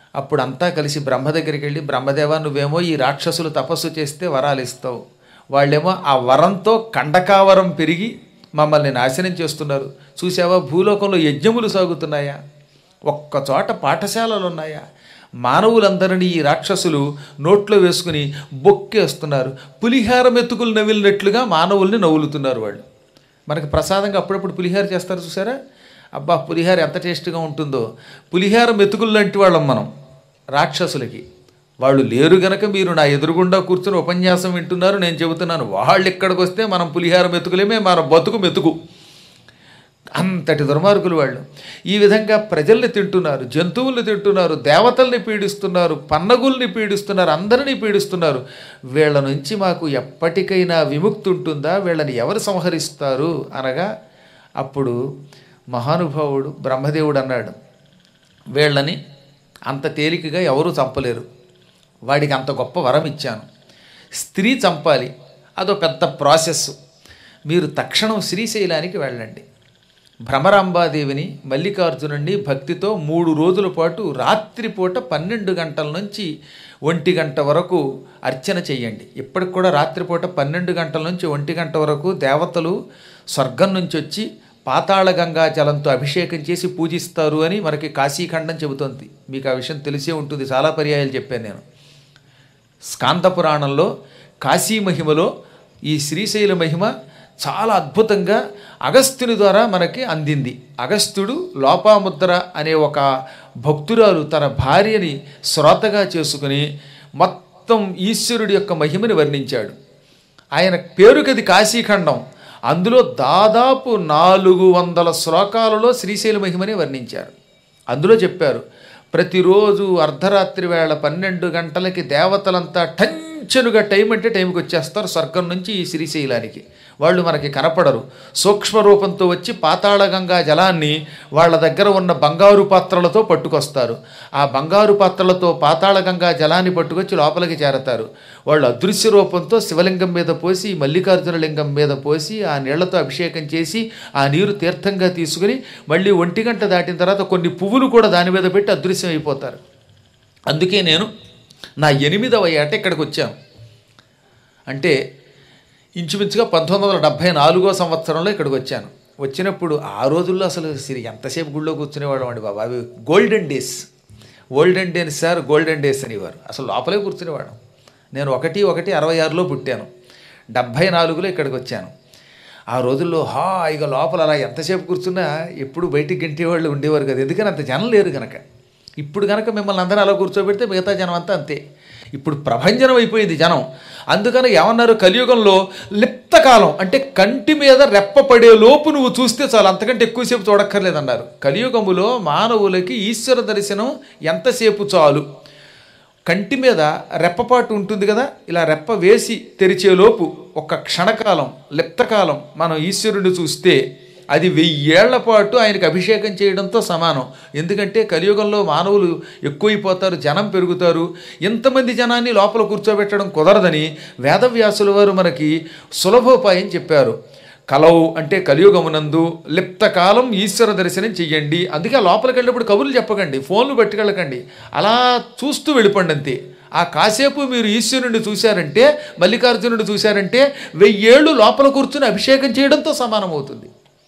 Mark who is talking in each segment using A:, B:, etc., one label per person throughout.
A: అప్పుడు అంతా కలిసి బ్రహ్మ దగ్గరికి వెళ్ళి బ్రహ్మదేవ నువ్వేమో ఈ రాక్షసులు తపస్సు చేస్తే వరాలు ఇస్తావు వాళ్ళేమో ఆ వరంతో కండకావరం పెరిగి మమ్మల్ని నాశనం చేస్తున్నారు చూసావా భూలోకంలో యజ్ఞములు సాగుతున్నాయా ఒక్క చోట పాఠశాలలు ఉన్నాయా మానవులందరినీ ఈ రాక్షసులు నోట్లో వేసుకుని బొక్కేస్తున్నారు పులిహార మెతుకులు నవిలినట్లుగా మానవుల్ని నవ్వులుతున్నారు వాళ్ళు మనకి ప్రసాదంగా అప్పుడప్పుడు పులిహార చేస్తారు చూసారా అబ్బా పులిహార ఎంత టేస్ట్గా ఉంటుందో పులిహార మెతుకులు లాంటి వాళ్ళం మనం రాక్షసులకి వాళ్ళు లేరు గనక మీరు నా ఎదురుగుండా కూర్చుని ఉపన్యాసం వింటున్నారు నేను చెబుతున్నాను వాళ్ళు ఇక్కడికి వస్తే మనం పులిహార మెతుకులేమే మన బతుకు మెతుకు అంతటి దుర్మార్గులు వాళ్ళు ఈ విధంగా ప్రజల్ని తింటున్నారు జంతువుల్ని తింటున్నారు దేవతల్ని పీడిస్తున్నారు పన్నగుల్ని పీడిస్తున్నారు అందరినీ పీడిస్తున్నారు వీళ్ళ నుంచి మాకు ఎప్పటికైనా విముక్తి ఉంటుందా వీళ్ళని ఎవరు సంహరిస్తారు అనగా అప్పుడు మహానుభావుడు బ్రహ్మదేవుడు అన్నాడు వీళ్ళని అంత తేలికగా ఎవరూ చంపలేరు వాడికి అంత గొప్ప వరం ఇచ్చాను స్త్రీ చంపాలి అదో పెద్ద ప్రాసెస్ మీరు తక్షణం శ్రీశైలానికి వెళ్ళండి భ్రమరాంబాదేవిని మల్లికార్జునుడిని భక్తితో మూడు రోజుల పాటు రాత్రిపూట పన్నెండు గంటల నుంచి ఒంటి గంట వరకు అర్చన చేయండి ఇప్పటికి కూడా రాత్రిపూట పన్నెండు గంటల నుంచి ఒంటి గంట వరకు దేవతలు స్వర్గం నుంచి వచ్చి పాతాళ గంగా జలంతో అభిషేకం చేసి పూజిస్తారు అని మనకి కాశీఖండం చెబుతోంది మీకు ఆ విషయం తెలిసే ఉంటుంది చాలా పర్యాయాలు చెప్పాను నేను స్కాంత పురాణంలో కాశీ మహిమలో ఈ శ్రీశైల మహిమ చాలా అద్భుతంగా అగస్త్యుని ద్వారా మనకి అందింది అగస్త్యుడు లోపాముద్ర అనే ఒక భక్తురాలు తన భార్యని శ్రోతగా చేసుకుని మొత్తం ఈశ్వరుడి యొక్క మహిమని వర్ణించాడు ఆయన పేరుకది కాశీఖండం అందులో దాదాపు నాలుగు వందల శ్లోకాలలో శ్రీశైల మహిమని వర్ణించారు అందులో చెప్పారు ప్రతిరోజు అర్ధరాత్రి వేళ పన్నెండు గంటలకి దేవతలంతా టంచనుగా టైం అంటే టైంకి వచ్చేస్తారు స్వర్గం నుంచి ఈ శ్రీశైలానికి వాళ్ళు మనకి కనపడరు సూక్ష్మ రూపంతో వచ్చి పాతాళగంగా జలాన్ని వాళ్ళ దగ్గర ఉన్న బంగారు పాత్రలతో పట్టుకొస్తారు ఆ బంగారు పాత్రలతో పాతాళగంగా జలాన్ని పట్టుకొచ్చి లోపలికి చేరతారు వాళ్ళు అదృశ్య రూపంతో శివలింగం మీద పోసి మల్లికార్జున లింగం మీద పోసి ఆ నీళ్లతో అభిషేకం చేసి ఆ నీరు తీర్థంగా తీసుకుని మళ్ళీ ఒంటి గంట దాటిన తర్వాత కొన్ని పువ్వులు కూడా దాని మీద పెట్టి అదృశ్యం అయిపోతారు అందుకే నేను నా ఎనిమిదవ ఏట ఇక్కడికి వచ్చాను అంటే ఇంచుమించుగా పంతొమ్మిది వందల డెబ్భై నాలుగో సంవత్సరంలో ఇక్కడికి వచ్చాను వచ్చినప్పుడు ఆ రోజుల్లో అసలు సిరి ఎంతసేపు గుళ్ళో కూర్చునేవాళ్ళం అండి బాబా అవి golden days golden days sir golden days అనేవారు అసలు లోపలే కూర్చునేవాడు నేను ఒకటి ఒకటి అరవై ఆరులో పుట్టాను డెబ్భై నాలుగులో ఇక్కడికి వచ్చాను ఆ రోజుల్లో హాయిగా లోపల అలా ఎంతసేపు కూర్చున్నా ఎప్పుడు బయటికి గంటేవాళ్ళు ఉండేవారు కదా ఎందుకని అంత జనం లేరు కనుక ఇప్పుడు కనుక మిమ్మల్ని అందరూ అలా కూర్చోబెడితే మిగతా జనం అంతా అంతే ఇప్పుడు ప్రభంజనం అయిపోయింది జనం అందుకని ఏమన్నారు కలియుగంలో లిప్తకాలం అంటే కంటి మీద రెప్పపడే లోపు నువ్వు చూస్తే చాలు అంతకంటే ఎక్కువసేపు చూడక్కర్లేదన్నారు కలియుగములో మానవులకి ఈశ్వర దర్శనం ఎంతసేపు చాలు కంటి మీద రెప్పపాటు ఉంటుంది కదా ఇలా రెప్ప వేసి తెరిచేలోపు ఒక క్షణకాలం లిప్తకాలం మనం ఈశ్వరుని చూస్తే అది వెయ్యేళ్ల పాటు ఆయనకు అభిషేకం చేయడంతో సమానం ఎందుకంటే కలియుగంలో మానవులు ఎక్కువైపోతారు జనం పెరుగుతారు ఇంతమంది జనాన్ని లోపల కూర్చోబెట్టడం కుదరదని వేదవ్యాసుల వారు మనకి సులభోపాయం చెప్పారు కలవు అంటే కలియుగమునందు లిప్తకాలం ఈశ్వర దర్శనం చెయ్యండి అందుకే ఆ లోపలికి వెళ్ళినప్పుడు కబుర్లు చెప్పకండి ఫోన్లు పట్టుకెళ్ళకండి అలా చూస్తూ వెళ్ళిపోండి అంతే ఆ కాసేపు మీరు ఈశ్వరుని చూశారంటే మల్లికార్జునుడు చూశారంటే వెయ్యేళ్ళు లోపల కూర్చుని అభిషేకం చేయడంతో సమానమవుతుంది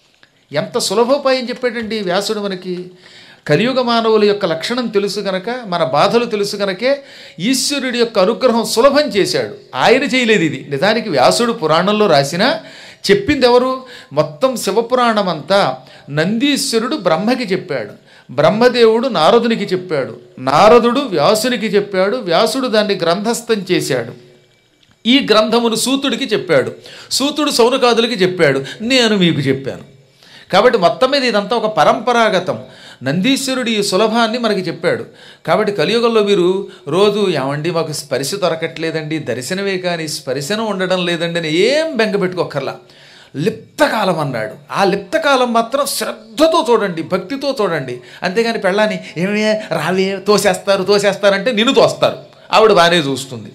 A: ఎంత సులభోపాయం చెప్పాడండి వ్యాసుడు మనకి కలియుగ మానవుల యొక్క లక్షణం తెలుసు గనక మన బాధలు తెలుసు గనకే ఈశ్వరుడి యొక్క అనుగ్రహం సులభం చేశాడు ఆయన చేయలేదు ఇది నిజానికి వ్యాసుడు పురాణంలో రాసిన చెప్పింది ఎవరు మొత్తం శివపురాణం అంతా నందీశ్వరుడు బ్రహ్మకి చెప్పాడు బ్రహ్మదేవుడు నారదునికి చెప్పాడు నారదుడు వ్యాసునికి చెప్పాడు వ్యాసుడు దాన్ని గ్రంథస్థం చేశాడు ఈ గ్రంథమును సూతుడికి చెప్పాడు సూతుడు సౌనకాదులకి చెప్పాడు నేను మీకు చెప్పాను కాబట్టి మొత్తం మీద ఇదంతా ఒక పరంపరాగతం నందీశ్వరుడు ఈ సులభాన్ని మనకి చెప్పాడు కాబట్టి కలియుగంలో మీరు రోజు ఏమండి మాకు స్పర్శ దొరకట్లేదండి దర్శనమే కానీ స్పర్శనం ఉండడం లేదండి అని ఏం బెంగ పెట్టుకోకర్లా లిప్తకాలం అన్నాడు ఆ లిప్తకాలం మాత్రం శ్రద్ధతో చూడండి భక్తితో చూడండి అంతేగాని పెళ్ళాని ఏమే రావే తోసేస్తారు తోసేస్తారంటే నిన్ను తోస్తారు ఆవిడ బాగానే చూస్తుంది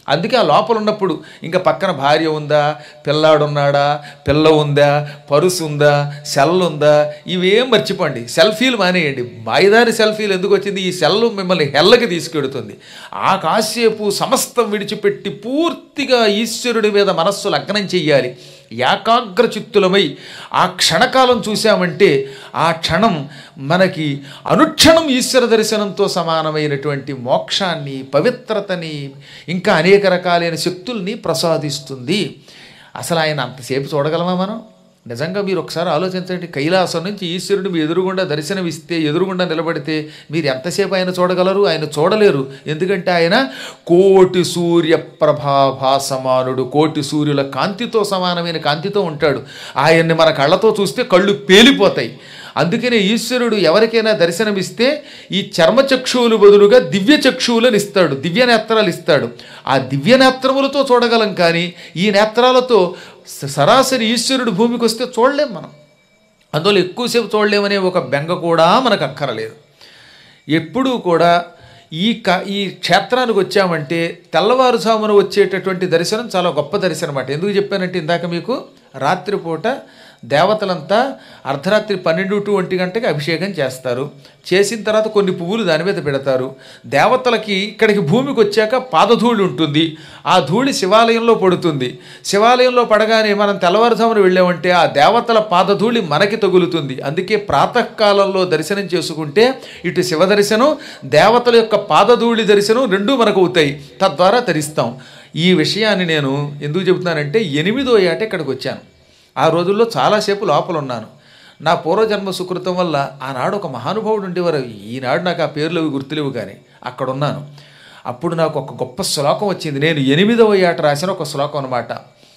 A: అందుకే ఆ లోపల ఉన్నప్పుడు ఇంకా పక్కన భార్య ఉందా పిల్లాడున్నాడా పిల్ల ఉందా పరుసు ఉందా సెల్ ఉందా ఇవేం మర్చిపోండి సెల్ఫీలు మానేయండి మాయదారి సెల్ఫీలు ఎందుకు వచ్చింది ఈ సెల్ మిమ్మల్ని హెల్లకి తీసుకెడుతుంది ఆ కాసేపు సమస్తం విడిచిపెట్టి పూర్తిగా ఈశ్వరుడి మీద మనస్సు లగ్నం చెయ్యాలి ఏకాగ్ర చిత్తులమై ఆ క్షణకాలం చూశామంటే ఆ క్షణం మనకి అనుక్షణం ఈశ్వర దర్శనంతో సమానమైనటువంటి మోక్షాన్ని పవిత్రతని ఇంకా అనేక రకాలైన శక్తుల్ని ప్రసాదిస్తుంది అసలు ఆయన అంతసేపు చూడగలమా మనం నిజంగా మీరు ఒకసారి ఆలోచించండి కైలాసం నుంచి ఈశ్వరుడు మీ ఎదురుగుండా దర్శనమిస్తే ఎదురుగుండా నిలబడితే మీరు ఎంతసేపు ఆయన చూడగలరు ఆయన చూడలేరు ఎందుకంటే ఆయన కోటి సూర్య ప్రభాభా సమానుడు కోటి సూర్యుల కాంతితో సమానమైన కాంతితో ఉంటాడు ఆయన్ని మన కళ్ళతో చూస్తే కళ్ళు పేలిపోతాయి అందుకనే ఈశ్వరుడు ఎవరికైనా దర్శనమిస్తే ఈ చర్మచక్షువులు బదులుగా దివ్య చక్షువులను ఇస్తాడు దివ్య నేత్రాలు ఇస్తాడు ఆ దివ్య నేత్రములతో చూడగలం కానీ ఈ నేత్రాలతో స- సరాసరి ఈశ్వరుడు భూమికి వస్తే చూడలేం మనం అందువల్ల ఎక్కువసేపు చూడలేమనే ఒక బెంగ కూడా మనకు అక్కరలేదు ఎప్పుడూ కూడా ఈ క ఈ క్షేత్రానికి వచ్చామంటే తెల్లవారుజామున వచ్చేటటువంటి దర్శనం చాలా గొప్ప దర్శనం అన్నమాట ఎందుకు చెప్పానంటే ఇందాక మీకు రాత్రిపూట దేవతలంతా అర్ధరాత్రి పన్నెండు టు ఒంటి గంటకి అభిషేకం చేస్తారు చేసిన తర్వాత కొన్ని పువ్వులు దాని మీద పెడతారు దేవతలకి ఇక్కడికి భూమికి వచ్చాక పాదధూళి ఉంటుంది ఆ ధూళి శివాలయంలో పడుతుంది శివాలయంలో పడగానే మనం తెల్లవారుజామున వెళ్ళామంటే ఆ దేవతల పాదధూళి మనకి తగులుతుంది అందుకే ప్రాతకాలంలో దర్శనం చేసుకుంటే ఇటు శివ దర్శనం దేవతల యొక్క పాదధూళి దర్శనం రెండూ మనకు అవుతాయి తద్వారా తరిస్తాం ఈ విషయాన్ని నేను ఎందుకు చెబుతున్నానంటే ఎనిమిదో ఏట ఇక్కడికి వచ్చాను ఆ రోజుల్లో చాలాసేపు లోపల ఉన్నాను నా పూర్వజన్మ సుకృతం వల్ల ఆనాడు ఒక మహానుభావుడు ఉండేవారు ఈనాడు నాకు ఆ పేర్లు అవి గుర్తులేవు కానీ అక్కడ ఉన్నాను అప్పుడు నాకు ఒక గొప్ప శ్లోకం వచ్చింది నేను ఎనిమిదవ ఏట రాసిన ఒక శ్లోకం అనమాట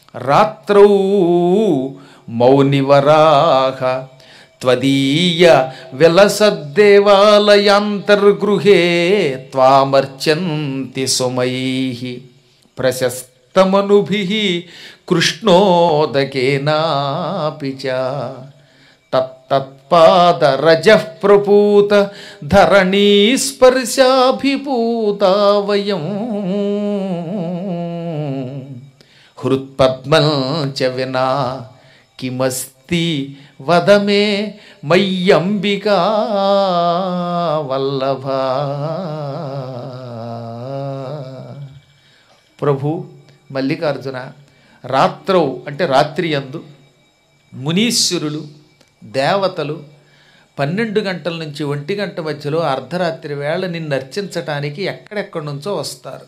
A: రాత్రౌ మౌనివరాహ త్వదీయ విలసద్దేవాలయాంతర్గృహే త్వామర్చంతి సుమైః ప్రశస్తమనుభి కృష్ణోదకేనాపి చ తత్తత్పాదరజ ప్రపూత ధరణీ స్పర్శాభిభూత వయం హృత్పద్మం చ వినా కిమస్తి వదమే మయ్యంబికా వల్లభా ప్రభు మల్లికార్జున రాత్రౌ అంటే రాత్రి యందు మునీశ్వరులు దేవతలు పన్నెండు గంటల నుంచి ఒంటి గంట మధ్యలో అర్ధరాత్రి వేళ నిన్ను అర్చించటానికి ఎక్కడెక్కడి నుంచో వస్తారు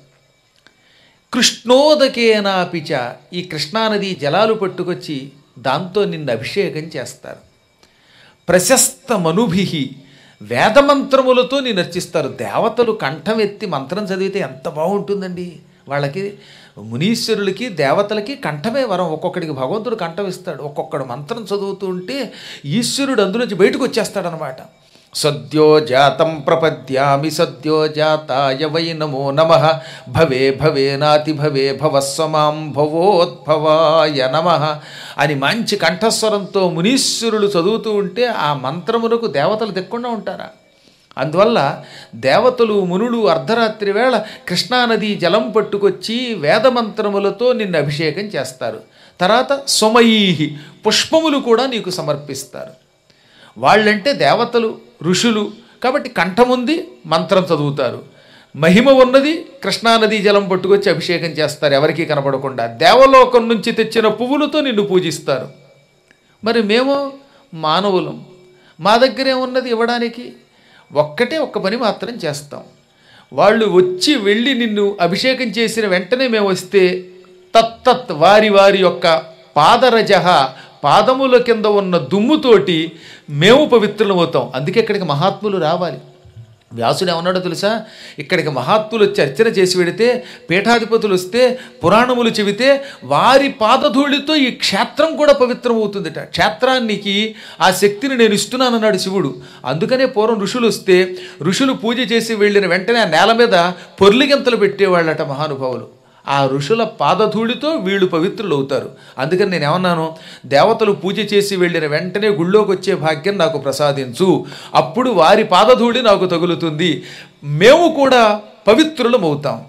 A: కృష్ణోదకేనాపిచ ఈ కృష్ణానది జలాలు పట్టుకొచ్చి దాంతో నిన్ను అభిషేకం చేస్తారు ప్రశస్త మనుభి వేదమంత్రములతో నేను నర్చిస్తారు దేవతలు కంఠం ఎత్తి మంత్రం చదివితే ఎంత బాగుంటుందండి వాళ్ళకి మునీశ్వరులకి దేవతలకి కంఠమే వరం ఒక్కొక్కడికి భగవంతుడు కంఠం ఇస్తాడు ఒక్కొక్కడు మంత్రం చదువుతూ ఉంటే ఈశ్వరుడు అందులోంచి బయటకు వచ్చేస్తాడనమాట సద్యో జాతం ప్రపద్యామి సద్యో జాతాయ వై నమో నమ భవే భవే నాతి భవే భవస్వమాం భవోద్భవాయ నమ అని మంచి కంఠస్వరంతో మునీశ్వరులు చదువుతూ ఉంటే ఆ మంత్రములకు దేవతలు తెక్కకుండా ఉంటారా అందువల్ల దేవతలు మునులు అర్ధరాత్రి వేళ కృష్ణానది జలం పట్టుకొచ్చి వేదమంత్రములతో నిన్ను అభిషేకం చేస్తారు తర్వాత సొమయీ పుష్పములు కూడా నీకు సమర్పిస్తారు వాళ్ళంటే దేవతలు ఋషులు కాబట్టి కంఠముంది మంత్రం చదువుతారు మహిమ ఉన్నది కృష్ణానది జలం పట్టుకొచ్చి అభిషేకం చేస్తారు ఎవరికీ కనపడకుండా దేవలోకం నుంచి తెచ్చిన పువ్వులతో నిన్ను పూజిస్తారు మరి మేము మానవులం మా దగ్గరే ఉన్నది ఇవ్వడానికి ఒక్కటే ఒక్క పని మాత్రం చేస్తాం వాళ్ళు వచ్చి వెళ్ళి నిన్ను అభిషేకం చేసిన వెంటనే మేము వస్తే తత్తత్ వారి వారి యొక్క పాదరజహ పాదముల కింద ఉన్న దుమ్ముతోటి మేము పవిత్రులమవుతాం అందుకే ఇక్కడికి మహాత్ములు రావాలి వ్యాసుడు ఏమన్నాడో తెలుసా ఇక్కడికి మహాత్ములు వచ్చి అర్చన చేసి వెడితే పీఠాధిపతులు వస్తే పురాణములు చెబితే వారి పాదధూళితో ఈ క్షేత్రం కూడా పవిత్రమవుతుందట క్షేత్రానికి ఆ శక్తిని నేను ఇస్తున్నానన్నాడు శివుడు అందుకనే పూర్వం ఋషులు వస్తే ఋషులు పూజ చేసి వెళ్ళిన వెంటనే ఆ నేల మీద పొర్లిగంతలు పెట్టేవాళ్ళట మహానుభావులు ఆ ఋషుల పాదధూళితో వీళ్ళు పవిత్రులు అవుతారు అందుకని నేను ఏమన్నాను దేవతలు పూజ చేసి వెళ్ళిన వెంటనే గుళ్ళోకి వచ్చే భాగ్యం నాకు ప్రసాదించు అప్పుడు వారి పాదధూళి నాకు తగులుతుంది మేము కూడా పవిత్రులం అవుతాం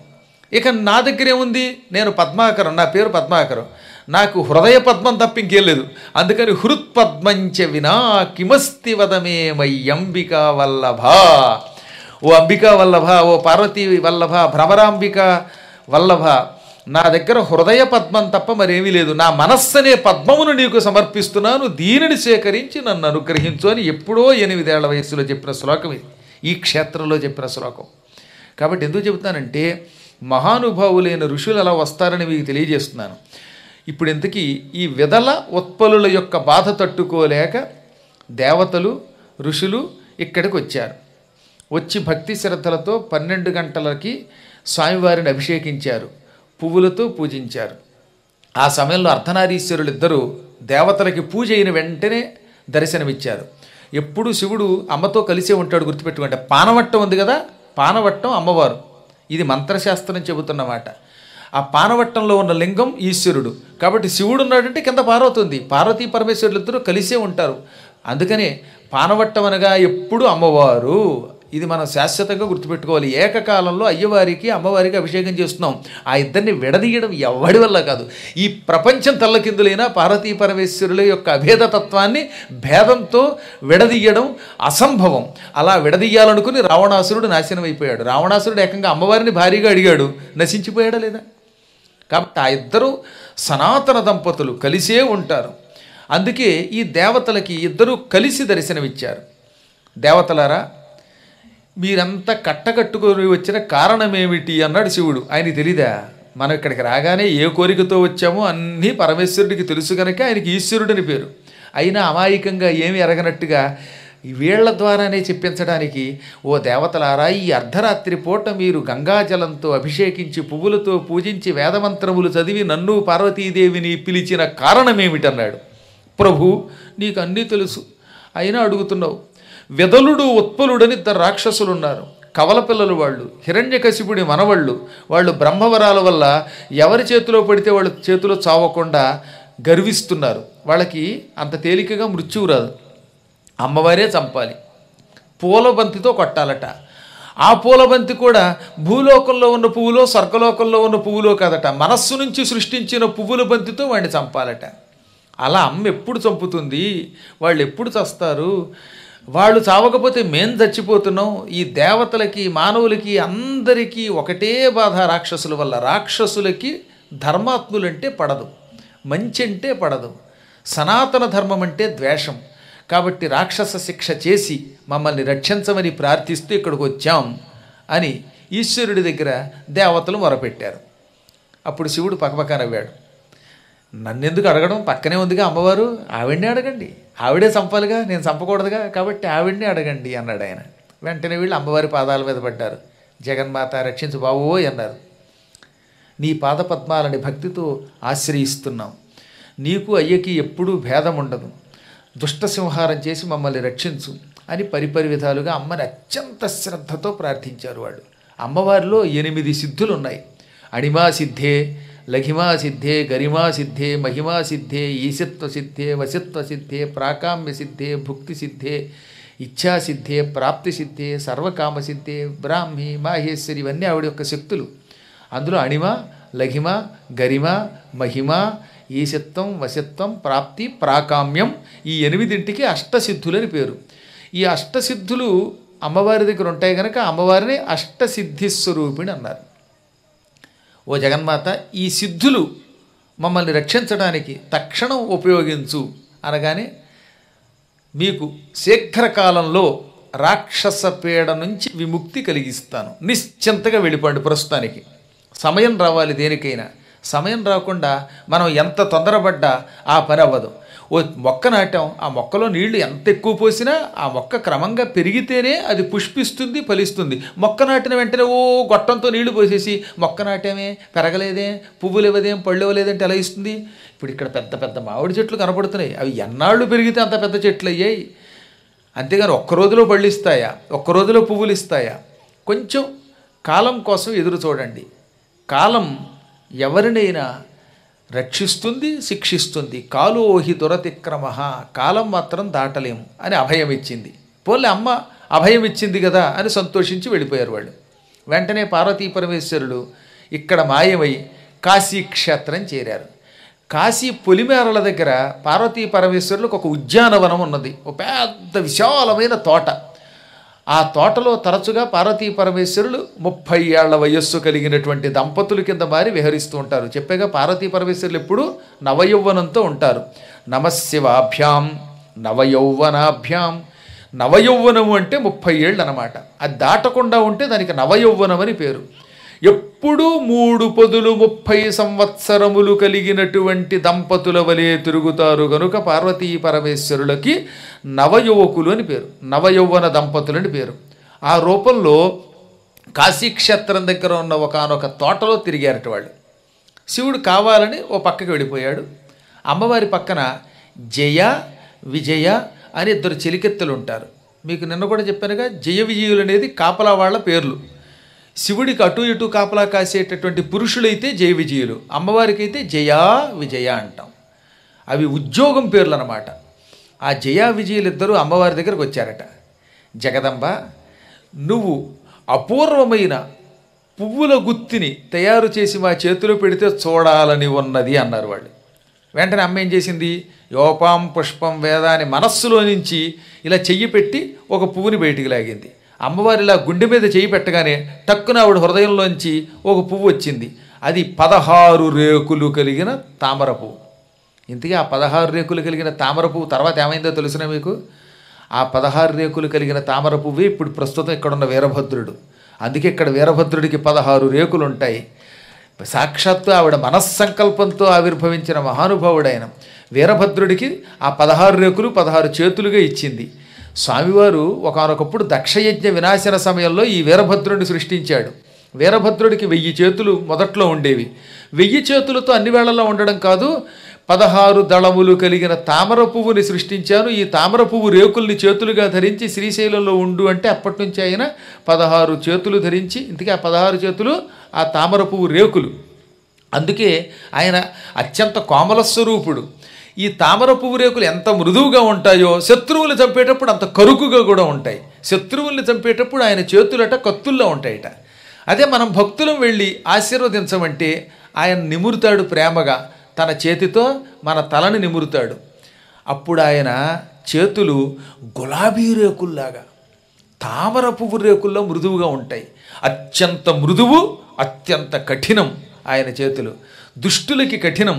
A: ఇక నా దగ్గర ఏముంది నేను పద్మాకరం నా పేరు పద్మాకరం నాకు హృదయ పద్మం తప్ప ఇంకేం లేదు అందుకని హృత్పద్మంచ వినా కిమస్తి వదమే మయ్యంబిక వల్లభ ఓ అంబిక వల్లభ ఓ పార్వతీ వల్లభ భ్రమరాంబిక వల్లభ నా దగ్గర హృదయ పద్మం తప్ప మరేమీ లేదు నా మనస్సనే పద్మమును నీకు సమర్పిస్తున్నాను దీనిని సేకరించి నన్ను అనుగ్రహించు అని ఎప్పుడో ఎనిమిదేళ్ల వయస్సులో చెప్పిన శ్లోకం ఇది ఈ క్షేత్రంలో చెప్పిన శ్లోకం కాబట్టి ఎందుకు చెబుతానంటే మహానుభావులైన ఋషులు ఎలా వస్తారని మీకు తెలియజేస్తున్నాను ఇప్పుడు ఇంతకీ ఈ విదల ఉత్పలుల యొక్క బాధ తట్టుకోలేక దేవతలు ఋషులు ఇక్కడికి వచ్చారు వచ్చి భక్తి శ్రద్ధలతో పన్నెండు గంటలకి స్వామివారిని అభిషేకించారు పువ్వులతో పూజించారు ఆ సమయంలో అర్ధనారీశ్వరులు ఇద్దరు దేవతలకి పూజ అయిన వెంటనే దర్శనమిచ్చారు ఎప్పుడు శివుడు అమ్మతో కలిసే ఉంటాడు గుర్తుపెట్టుకోండి పానవట్టం ఉంది కదా పానవట్టం అమ్మవారు ఇది మంత్రశాస్త్రం చెబుతున్నమాట ఆ పానవట్టంలో ఉన్న లింగం ఈశ్వరుడు కాబట్టి శివుడు ఉన్నాడంటే కింద పార్వతి ఉంది పార్వతీ పరమేశ్వరులు ఇద్దరు కలిసే ఉంటారు అందుకనే పానవట్టం అనగా ఎప్పుడు అమ్మవారు ఇది మనం శాశ్వతంగా గుర్తుపెట్టుకోవాలి ఏకకాలంలో అయ్యవారికి అమ్మవారికి అభిషేకం చేస్తున్నాం ఆ ఇద్దరిని విడదీయడం ఎవడి వల్ల కాదు ఈ ప్రపంచం తల్లకిందులైన పార్వతీ పరమేశ్వరుల యొక్క అభేదతత్వాన్ని భేదంతో విడదీయడం అసంభవం అలా విడదీయాలనుకుని రావణాసురుడు నాశనం అయిపోయాడు రావణాసురుడు ఏకంగా అమ్మవారిని భారీగా అడిగాడు నశించిపోయాడా లేదా కాబట్టి ఆ ఇద్దరు సనాతన దంపతులు కలిసే ఉంటారు అందుకే ఈ దేవతలకి ఇద్దరూ కలిసి దర్శనమిచ్చారు దేవతలారా మీరంతా కట్టకట్టుకొని వచ్చిన కారణమేమిటి అన్నాడు శివుడు ఆయనకి తెలీదా మనం ఇక్కడికి రాగానే ఏ కోరికతో వచ్చామో అన్నీ పరమేశ్వరుడికి తెలుసు కనుక ఆయనకి ఈశ్వరుడని పేరు అయినా అమాయకంగా ఏమి ఎరగనట్టుగా వీళ్ల ద్వారానే చెప్పించడానికి ఓ దేవతలారా ఈ అర్ధరాత్రి పూట మీరు గంగాజలంతో అభిషేకించి పువ్వులతో పూజించి వేదమంత్రములు చదివి నన్ను పార్వతీదేవిని పిలిచిన కారణమేమిటన్నాడు ప్రభు నీకు అన్నీ తెలుసు అయినా అడుగుతున్నావు విదలుడు ఉత్పలుడని ఇద్దరు రాక్షసులు ఉన్నారు కవల పిల్లలు వాళ్ళు హిరణ్యకశిపుడి మనవళ్ళు వాళ్ళు బ్రహ్మవరాల వల్ల ఎవరి చేతిలో పడితే వాళ్ళ చేతిలో చావకుండా గర్విస్తున్నారు వాళ్ళకి అంత తేలికగా మృత్యువు రాదు అమ్మవారే చంపాలి పూలబంతితో కొట్టాలట ఆ పూలబంతి కూడా భూలోకంలో ఉన్న పువ్వులో స్వర్గలోకంలో ఉన్న పువ్వులో కాదట మనస్సు నుంచి సృష్టించిన పువ్వుల బంతితో వాడిని చంపాలట అలా అమ్మ ఎప్పుడు చంపుతుంది వాళ్ళు ఎప్పుడు చస్తారు వాళ్ళు చావకపోతే మేం చచ్చిపోతున్నాం ఈ దేవతలకి మానవులకి అందరికీ ఒకటే బాధ రాక్షసుల వల్ల రాక్షసులకి ధర్మాత్ములంటే పడదు మంచి అంటే పడదు సనాతన ధర్మం అంటే ద్వేషం కాబట్టి రాక్షస శిక్ష చేసి మమ్మల్ని రక్షించమని ప్రార్థిస్తూ ఇక్కడికి వచ్చాం అని ఈశ్వరుడి దగ్గర దేవతలు మొరపెట్టారు అప్పుడు శివుడు పక్కపక్క నవ్వాడు నన్నెందుకు అడగడం పక్కనే ఉందిగా అమ్మవారు ఆవిడ్నే అడగండి ఆవిడే చంపాలిగా నేను చంపకూడదుగా కాబట్టి ఆవిడ్నే అడగండి అన్నాడు ఆయన వెంటనే వీళ్ళు అమ్మవారి పాదాల మీద పడ్డారు జగన్మాత రక్షించు బావోయ్ అన్నారు నీ పాదపద్మాలని భక్తితో ఆశ్రయిస్తున్నాం నీకు అయ్యకి ఎప్పుడూ భేదం ఉండదు దుష్ట సంహారం చేసి మమ్మల్ని రక్షించు అని పరిపరి విధాలుగా అమ్మని అత్యంత శ్రద్ధతో ప్రార్థించారు వాళ్ళు అమ్మవారిలో ఎనిమిది సిద్ధులు ఉన్నాయి అణిమా సిద్ధే లఘిమా సిద్ధే గరిమా సిద్ధే మహిమా సిద్ధే ఈశత్వ సిద్ధే వశత్వ సిద్ధే ప్రాకామ్య సిద్ధే భుక్తి సిద్ధే ఇచ్ఛా సిద్ధే ప్రాప్తి సిద్ధే సర్వకామ సిద్ధే బ్రాహ్మి మాహేశ్వరి ఇవన్నీ ఆవిడ యొక్క శక్తులు అందులో అణిమ లఘిమ గరిమ మహిమ ఈశత్వం వశత్వం ప్రాప్తి ప్రాకామ్యం ఈ ఎనిమిదింటికి అష్టసిద్ధులని పేరు ఈ అష్టసిద్ధులు అమ్మవారి దగ్గర ఉంటాయి కనుక అమ్మవారిని అష్టసిద్ధిస్వరూపిణి అన్నారు ఓ జగన్మాత ఈ సిద్ధులు మమ్మల్ని రక్షించడానికి తక్షణం ఉపయోగించు అనగానే మీకు శీఘ్రకాలంలో రాక్షస పీడ నుంచి విముక్తి కలిగిస్తాను నిశ్చింతగా వెళ్ళిపోండి ప్రస్తుతానికి సమయం రావాలి దేనికైనా సమయం రాకుండా మనం ఎంత తొందరపడ్డా ఆ పని అవ్వదు ఓ మొక్క నాటాం ఆ మొక్కలో నీళ్లు ఎంత ఎక్కువ పోసినా ఆ మొక్క క్రమంగా పెరిగితేనే అది పుష్పిస్తుంది ఫలిస్తుంది మొక్క నాటిన వెంటనే ఓ గొట్టంతో నీళ్లు పోసేసి మొక్క నాటామే పెరగలేదే పువ్వులు ఇవ్వదేం పళ్ళు ఇవ్వలేదంటే ఎలా ఇస్తుంది ఇప్పుడు ఇక్కడ పెద్ద పెద్ద మామిడి చెట్లు కనపడుతున్నాయి అవి ఎన్నాళ్ళు పెరిగితే అంత పెద్ద చెట్లు అయ్యాయి అంతేగాని ఒక్క రోజులో పళ్ళు ఇస్తాయా ఒక్క రోజులో పువ్వులు ఇస్తాయా కొంచెం కాలం కోసం ఎదురు చూడండి కాలం ఎవరినైనా రక్షిస్తుంది శిక్షిస్తుంది కాలోహి దురతిక్రమ కాలం మాత్రం దాటలేము అని అభయం ఇచ్చింది పోలే అమ్మ అభయం ఇచ్చింది కదా అని సంతోషించి వెళ్ళిపోయారు వాళ్ళు వెంటనే పార్వతీ పరమేశ్వరుడు ఇక్కడ మాయమై కాశీక్షేత్రం చేరారు కాశీ పొలిమేరల దగ్గర పార్వతీ పరమేశ్వరులకు ఒక ఉద్యానవనం ఉన్నది ఒక పెద్ద విశాలమైన తోట ఆ తోటలో తరచుగా పార్వతీ పరమేశ్వరులు ముప్పై ఏళ్ల వయస్సు కలిగినటువంటి దంపతుల కింద మారి విహరిస్తూ ఉంటారు చెప్పేగా పార్వతీ పరమేశ్వరులు ఎప్పుడు నవయౌవనంతో ఉంటారు నమశివాభ్యాం నవయౌవనాభ్యాం నవయౌవనము అంటే ముప్పై ఏళ్ళు అనమాట అది దాటకుండా ఉంటే దానికి నవయౌవనం అని పేరు ఎప్పుడూ మూడు పొదులు ముప్పై సంవత్సరములు కలిగినటువంటి దంపతుల వలె తిరుగుతారు గనుక పార్వతీ పరమేశ్వరులకి నవయువకులు అని పేరు నవయౌవన దంపతులు అని పేరు ఆ రూపంలో కాశీక్షేత్రం దగ్గర ఉన్న ఒకనొక తోటలో తిరిగారట వాళ్ళు శివుడు కావాలని ఓ పక్కకి వెళ్ళిపోయాడు అమ్మవారి పక్కన జయ విజయ అని ఇద్దరు చెలికెత్తలు ఉంటారు మీకు నిన్న కూడా చెప్పానుగా జయ విజయులు అనేది కాపలా వాళ్ళ పేర్లు శివుడికి అటు ఇటు కాపలా కాసేటటువంటి పురుషులైతే జయ విజయులు అమ్మవారికి అయితే జయా విజయ అంటాం అవి ఉద్యోగం పేర్లు అన్నమాట ఆ జయా విజయులు ఇద్దరు అమ్మవారి దగ్గరకు వచ్చారట జగదంబ నువ్వు అపూర్వమైన పువ్వుల గుత్తిని తయారు చేసి మా చేతిలో పెడితే చూడాలని ఉన్నది అన్నారు వాళ్ళు వెంటనే అమ్మ ఏం చేసింది యోపాం పుష్పం వేద అని మనస్సులో నుంచి ఇలా చెయ్యి పెట్టి ఒక పువ్వుని బయటికి లాగింది అమ్మవారి ఇలా గుండె మీద చెయ్యి పెట్టగానే టక్కున ఆవిడ హృదయంలోంచి ఒక పువ్వు వచ్చింది అది పదహారు రేకులు కలిగిన తామర పువ్వు ఇంతకీ ఆ పదహారు రేకులు కలిగిన తామర పువ్వు తర్వాత ఏమైందో తెలుసునా మీకు ఆ పదహారు రేకులు కలిగిన తామర పువ్వే ఇప్పుడు ప్రస్తుతం ఇక్కడున్న వీరభద్రుడు అందుకే ఇక్కడ వీరభద్రుడికి పదహారు రేకులు ఉంటాయి సాక్షాత్తు ఆవిడ మనస్సంకల్పంతో ఆవిర్భవించిన మహానుభావుడైన వీరభద్రుడికి ఆ పదహారు రేకులు పదహారు చేతులుగా ఇచ్చింది స్వామివారు ఒకనొకప్పుడు దక్షయజ్ఞ వినాశన సమయంలో ఈ వీరభద్రుడిని సృష్టించాడు వీరభద్రుడికి వెయ్యి చేతులు మొదట్లో ఉండేవి వెయ్యి చేతులతో అన్ని వేళల్లో ఉండడం కాదు పదహారు దళములు కలిగిన తామర పువ్వుని సృష్టించాను ఈ తామర పువ్వు రేకుల్ని చేతులుగా ధరించి శ్రీశైలంలో ఉండు అంటే అప్పటి నుంచి ఆయన పదహారు చేతులు ధరించి ఇంతకీ ఆ పదహారు చేతులు ఆ తామర పువ్వు రేకులు అందుకే ఆయన అత్యంత కోమల స్వరూపుడు ఈ తామర పువ్వు రేకులు ఎంత మృదువుగా ఉంటాయో శత్రువులు చంపేటప్పుడు అంత కరుకుగా కూడా ఉంటాయి శత్రువుల్ని చంపేటప్పుడు ఆయన చేతులట కత్తుల్లో ఉంటాయట అదే మనం భక్తులం వెళ్ళి ఆశీర్వదించమంటే ఆయన నిమురుతాడు ప్రేమగా తన చేతితో మన తలని నిమురుతాడు అప్పుడు ఆయన చేతులు గులాబీ రేకుల్లాగా తామర పువ్వు రేకుల్లో మృదువుగా ఉంటాయి అత్యంత మృదువు అత్యంత కఠినం ఆయన చేతులు దుష్టులకి కఠినం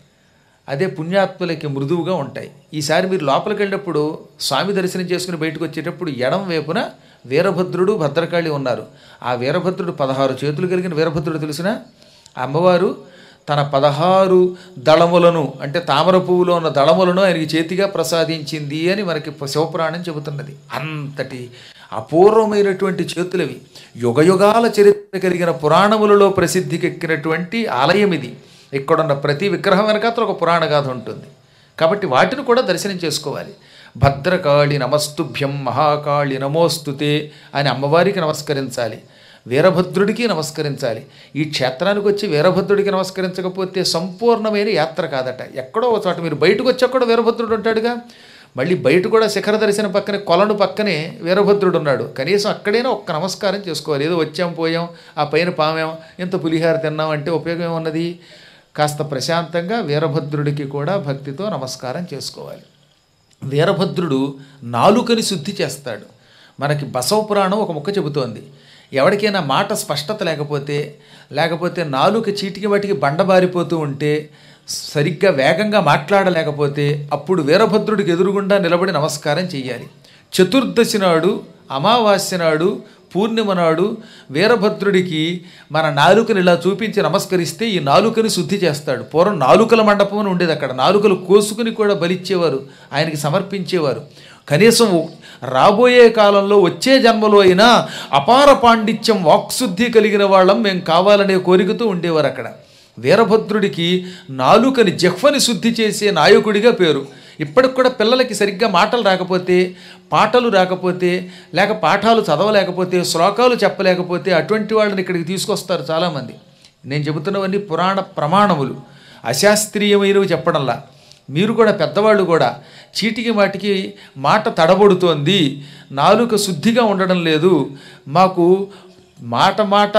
A: అదే పుణ్యాత్ములకి మృదువుగా ఉంటాయి ఈసారి మీరు లోపలికి వెళ్ళినప్పుడు స్వామి దర్శనం చేసుకుని బయటకు వచ్చేటప్పుడు ఎడం వైపున వీరభద్రుడు భద్రకాళి ఉన్నారు ఆ వీరభద్రుడు పదహారు చేతులు కలిగిన వీరభద్రుడు తెలిసిన అమ్మవారు తన పదహారు దళములను అంటే తామర పువ్వులో ఉన్న దళములను ఆయనకి చేతిగా ప్రసాదించింది అని మనకి శివపురాణం చెబుతున్నది అంతటి అపూర్వమైనటువంటి చేతులవి యుగయుగాల చరిత్ర కలిగిన పురాణములలో ప్రసిద్ధికెక్కినటువంటి ఆలయం ఇది ఇక్కడున్న ప్రతి విగ్రహం వెనకాతల ఒక పురాణ గాథ ఉంటుంది కాబట్టి వాటిని కూడా దర్శనం చేసుకోవాలి భద్రకాళి నమస్తుభ్యం మహాకాళి నమోస్తుతే అని అమ్మవారికి నమస్కరించాలి వీరభద్రుడికి నమస్కరించాలి ఈ క్షేత్రానికి వచ్చి వీరభద్రుడికి నమస్కరించకపోతే సంపూర్ణమైన యాత్ర కాదట ఎక్కడో ఒక చోట మీరు బయటకు వచ్చి అక్కడ వీరభద్రుడు ఉంటాడుగా మళ్ళీ బయట కూడా శిఖర దర్శనం పక్కనే కొలను పక్కనే వీరభద్రుడు ఉన్నాడు కనీసం అక్కడైనా ఒక్క నమస్కారం చేసుకోవాలి ఏదో వచ్చాం పోయాం ఆ పైన పామాం ఇంత పులిహార తిన్నాం అంటే ఉపయోగం ఏమున్నది కాస్త ప్రశాంతంగా వీరభద్రుడికి కూడా భక్తితో నమస్కారం చేసుకోవాలి వీరభద్రుడు నాలుకని శుద్ధి చేస్తాడు మనకి బసవ పురాణం ఒక ముక్క చెబుతోంది ఎవరికైనా మాట స్పష్టత లేకపోతే లేకపోతే నాలుక చీటికి వాటికి బండబారిపోతూ ఉంటే సరిగ్గా వేగంగా మాట్లాడలేకపోతే అప్పుడు వీరభద్రుడికి ఎదురుగుండా నిలబడి నమస్కారం చెయ్యాలి చతుర్దశి నాడు అమావాస్య నాడు పూర్ణిమ నాడు వీరభద్రుడికి మన నాలుకని ఇలా చూపించి నమస్కరిస్తే ఈ నాలుకని శుద్ధి చేస్తాడు పూర్వం నాలుకల మండపం అని ఉండేది అక్కడ నాలుకలు కోసుకుని కూడా బలిచ్చేవారు ఆయనకి సమర్పించేవారు కనీసం రాబోయే కాలంలో వచ్చే జన్మలో అయినా అపార పాండిత్యం వాక్శుద్ధి కలిగిన వాళ్ళం మేము కావాలనే కోరికతో ఉండేవారు అక్కడ వీరభద్రుడికి నాలుకని జహ్వని శుద్ధి చేసే నాయకుడిగా పేరు ఇప్పటికి కూడా పిల్లలకి సరిగ్గా మాటలు రాకపోతే పాటలు రాకపోతే లేక పాఠాలు చదవలేకపోతే శ్లోకాలు చెప్పలేకపోతే అటువంటి వాళ్ళని ఇక్కడికి తీసుకొస్తారు చాలామంది నేను చెబుతున్నవన్నీ పురాణ ప్రమాణములు అశాస్త్రీయమైనవి చెప్పడంలా మీరు కూడా పెద్దవాళ్ళు కూడా చీటికి మాటికి మాట తడబడుతోంది నాలుక శుద్ధిగా ఉండడం లేదు మాకు మాట మాట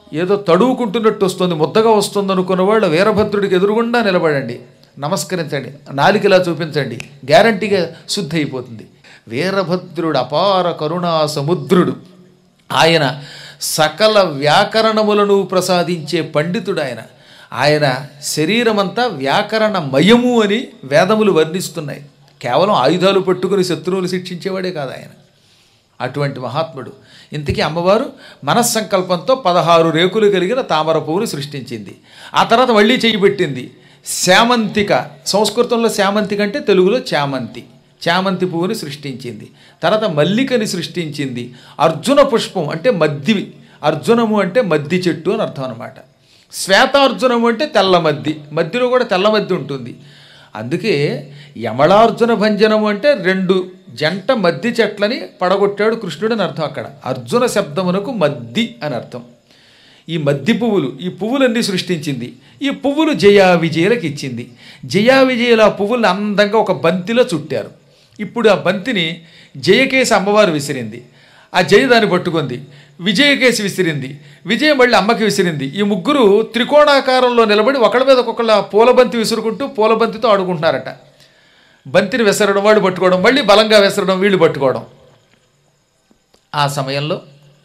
A: ఏదో తడువుకుంటున్నట్టు వస్తుంది ముద్దగా వస్తుంది అనుకున్న వాళ్ళు వీరభద్రుడికి ఎదురుగుండా నిలబడండి నమస్కరించండి నాలికలా చూపించండి గ్యారంటీగా శుద్ధి అయిపోతుంది వీరభద్రుడు అపార కరుణా సముద్రుడు ఆయన సకల వ్యాకరణములను ప్రసాదించే పండితుడు ఆయన ఆయన శరీరమంతా వ్యాకరణమయము అని వేదములు వర్ణిస్తున్నాయి కేవలం ఆయుధాలు పట్టుకుని శత్రువులు శిక్షించేవాడే కాదు ఆయన అటువంటి మహాత్ముడు ఇంతకీ అమ్మవారు మనస్సంకల్పంతో పదహారు రేకులు కలిగిన తామర పువ్వును సృష్టించింది ఆ తర్వాత మళ్ళీ చెయ్యి పెట్టింది శామంతిక సంస్కృతంలో శామంతిక అంటే తెలుగులో చామంతి చామంతి పువ్వుని సృష్టించింది తర్వాత మల్లికని సృష్టించింది అర్జున పుష్పం అంటే మద్ది అర్జునము అంటే మద్ది చెట్టు అని అర్థం అనమాట శ్వేతార్జునము అంటే తెల్ల మద్ది మధ్యలో కూడా తెల్ల మద్ది ఉంటుంది అందుకే యమళార్జున భంజనము అంటే రెండు జంట మద్ది చెట్లని పడగొట్టాడు కృష్ణుడు అని అర్థం అక్కడ అర్జున శబ్దమునకు మద్ది అని అర్థం ఈ మద్ది పువ్వులు ఈ పువ్వులన్నీ సృష్టించింది ఈ పువ్వులు జయా విజయులకు ఇచ్చింది జయా విజయుల ఆ పువ్వుల్ని అందంగా ఒక బంతిలో చుట్టారు ఇప్పుడు ఆ బంతిని జయకేసి అమ్మవారు విసిరింది ఆ జయ దాన్ని పట్టుకుంది విజయకేసి విసిరింది విజయ మళ్ళీ అమ్మకి విసిరింది ఈ ముగ్గురు త్రికోణాకారంలో నిలబడి ఒకళ్ళ మీద ఒక్కొక్కళ్ళ పూలబంతి విసురుకుంటూ పూలబంతితో ఆడుకుంటున్నారట బంతిని విసరడం వాళ్ళు పట్టుకోవడం మళ్ళీ బలంగా విసరడం వీళ్ళు పట్టుకోవడం ఆ సమయంలో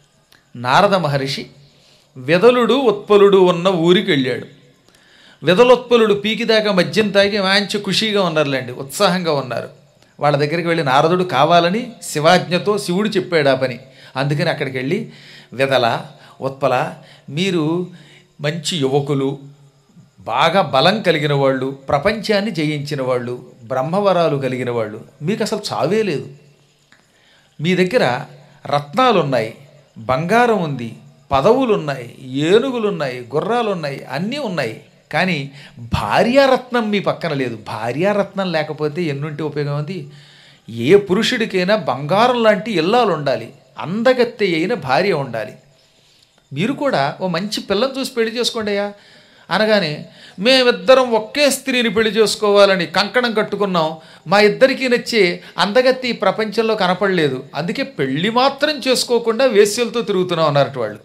A: నారద మహర్షి వెదలుడు ఉత్పలుడు ఉన్న ఊరికి వెళ్ళాడు వెదలోత్పలుడు పీకిదాకా మద్యం తాగి మంచి ఖుషీగా ఉన్నారులేండి ఉత్సాహంగా ఉన్నారు వాళ్ళ దగ్గరికి వెళ్ళి నారదుడు కావాలని శివాజ్ఞతో శివుడు చెప్పాడు ఆ పని అందుకని అక్కడికి వెళ్ళి వెదల ఉత్పల మీరు మంచి యువకులు బాగా బలం కలిగిన వాళ్ళు ప్రపంచాన్ని జయించిన వాళ్ళు బ్రహ్మవరాలు కలిగిన వాళ్ళు మీకు అసలు చావే లేదు మీ దగ్గర రత్నాలు ఉన్నాయి బంగారం ఉంది పదవులు ఉన్నాయి ఏనుగులు ఉన్నాయి గుర్రాలు ఉన్నాయి అన్నీ ఉన్నాయి కానీ భార్యారత్నం మీ పక్కన లేదు భార్యారత్నం లేకపోతే ఎన్నుంటి ఉపయోగం ఉంది ఏ పురుషుడికైనా బంగారం లాంటి ఇల్లాలు ఉండాలి అందగత్తె అయిన భార్య ఉండాలి మీరు కూడా ఓ మంచి పిల్లని చూసి పెళ్లి చేసుకోండి అయ్యా అనగానే మేమిద్దరం ఒకే స్త్రీని పెళ్లి చేసుకోవాలని కంకణం కట్టుకున్నాం మా ఇద్దరికీ నచ్చే అందగత్తి ఈ ప్రపంచంలో కనపడలేదు అందుకే పెళ్లి మాత్రం చేసుకోకుండా వేశ్యలతో తిరుగుతున్నాం అన్నట్టు వాళ్ళు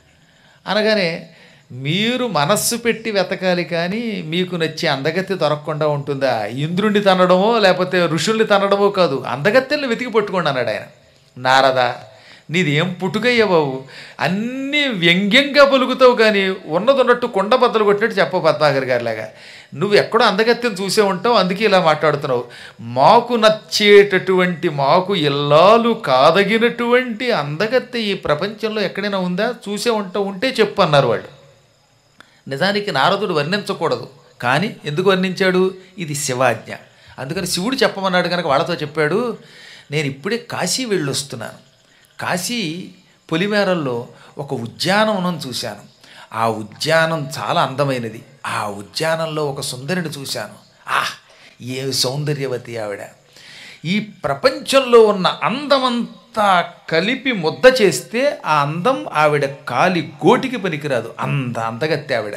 A: అనగానే మీరు మనస్సు పెట్టి వెతకాలి కానీ మీకు నచ్చే అందగత్తె దొరకకుండా ఉంటుందా ఇంద్రుణ్ణి తనడమో లేకపోతే ఋషుల్ని తనడమో కాదు అందగత్తెల్ని వెతికి పట్టుకోండి అన్నాడు ఆయన నారద నీది ఏం పుట్టుకయ్యా బాబు అన్నీ వ్యంగ్యంగా పలుకుతావు కానీ ఉన్నది ఉన్నట్టు కొండ బద్దలు కొట్టినట్టు చెప్ప పద్మాగర్ గారిలాగా నువ్వు ఎక్కడో అందగత్యం చూసే ఉంటావు అందుకే ఇలా మాట్లాడుతున్నావు మాకు నచ్చేటటువంటి మాకు ఇల్లాలు కాదగినటువంటి అందగత్తె ఈ ప్రపంచంలో ఎక్కడైనా ఉందా చూసే ఉంటావు ఉంటే చెప్పు అన్నారు వాళ్ళు నిజానికి నారదుడు వర్ణించకూడదు కానీ ఎందుకు వర్ణించాడు ఇది శివాజ్ఞ అందుకని శివుడు చెప్పమన్నాడు కనుక వాళ్ళతో చెప్పాడు నేను ఇప్పుడే కాశీ వెళ్ళొస్తున్నాను కాశీ పొలిమేరల్లో ఒక ఉద్యానవనం చూశాను ఆ ఉద్యానం చాలా అందమైనది ఆ ఉద్యానంలో ఒక సుందరిని చూశాను ఆహ్ ఏ సౌందర్యవతి ఆవిడ ఈ ప్రపంచంలో ఉన్న అందమంతా కలిపి ముద్ద చేస్తే ఆ అందం ఆవిడ కాలి గోటికి పనికిరాదు అంత అందగత్తే ఆవిడ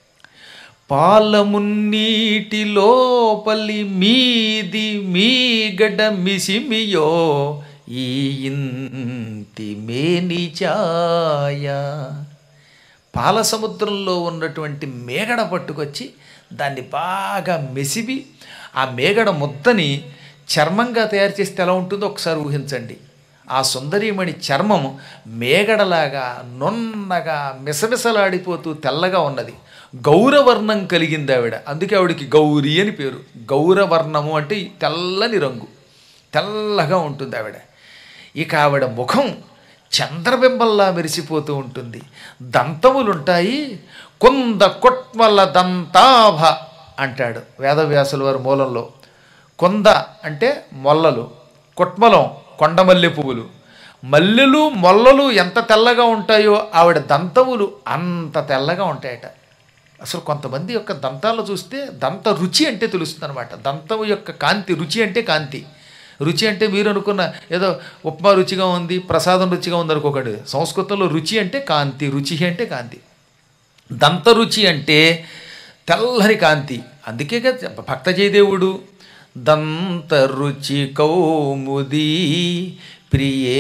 A: పాలమున్నీటి లోపలి మీది మీగడ మిసిమియో ఈ ఇంటి మేని ఛాయ పాల సముద్రంలో ఉన్నటువంటి మేగడ పట్టుకొచ్చి దాన్ని బాగా మెసివి ఆ మేగడ ముద్దని చర్మంగా తయారు చేస్తే ఎలా ఉంటుందో ఒకసారి ఊహించండి ఆ సుందరీమణి చర్మం మేగడలాగా నున్నగా మిసమిసలాడిపోతూ తెల్లగా ఉన్నది గౌరవర్ణం కలిగింది ఆవిడ అందుకే ఆవిడకి గౌరీ అని పేరు గౌరవర్ణము అంటే తెల్లని రంగు తెల్లగా ఉంటుంది ఆవిడ ఇక ఆవిడ ముఖం చంద్రబింబంలా మెరిసిపోతూ ఉంటుంది దంతములుంటాయి కొంద కొట్మల దంతాభ అంటాడు వేదవ్యాసుల వారి మూలంలో కొంద అంటే మొల్లలు కొట్మలం కొండమల్లె పువ్వులు మల్లెలు మొల్లలు ఎంత తెల్లగా ఉంటాయో ఆవిడ దంతములు అంత తెల్లగా ఉంటాయట అసలు కొంతమంది యొక్క దంతాలు చూస్తే దంత రుచి అంటే తెలుస్తుంది అనమాట దంతము యొక్క కాంతి రుచి అంటే కాంతి రుచి అంటే మీరు అనుకున్న ఏదో ఉప్మా రుచిగా ఉంది ప్రసాదం రుచిగా ఉంది అనుకోకండి సంస్కృతంలో రుచి అంటే కాంతి రుచి అంటే కాంతి దంత రుచి అంటే తెల్లని కాంతి అందుకే కదా భక్త జయదేవుడు దంత రుచి కౌముది ప్రియే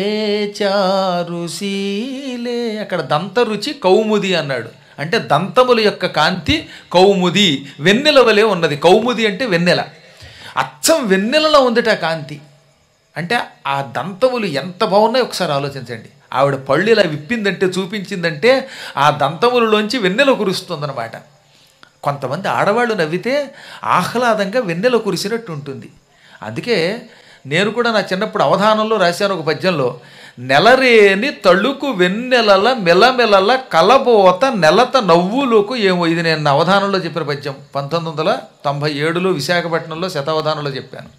A: చారుశీలే అక్కడ దంతరుచి కౌముది అన్నాడు అంటే దంతముల యొక్క కాంతి కౌముది వెన్నెల వలె ఉన్నది కౌముది అంటే వెన్నెల అచ్చం వెన్నెలలో ఉందిట ఆ కాంతి అంటే ఆ దంతములు ఎంత బాగున్నాయో ఒకసారి ఆలోచించండి ఆవిడ పళ్ళు ఇలా విప్పిందంటే చూపించిందంటే ఆ దంతములలోంచి వెన్నెల కురుస్తుందన్నమాట కొంతమంది ఆడవాళ్ళు నవ్వితే ఆహ్లాదంగా వెన్నెల కురిసినట్టు ఉంటుంది అందుకే నేను కూడా నా చిన్నప్పుడు అవధానంలో రాశాను ఒక పద్యంలో నెలరేని తళుకు వెన్నెలల మెలమెలల కలబోత నెలత నవ్వులకు ఏమో ఇది నేను నా అవధానంలో చెప్పిన పద్యం పంతొమ్మిది వందల తొంభై ఏడులో విశాఖపట్నంలో శతావధానంలో చెప్పాను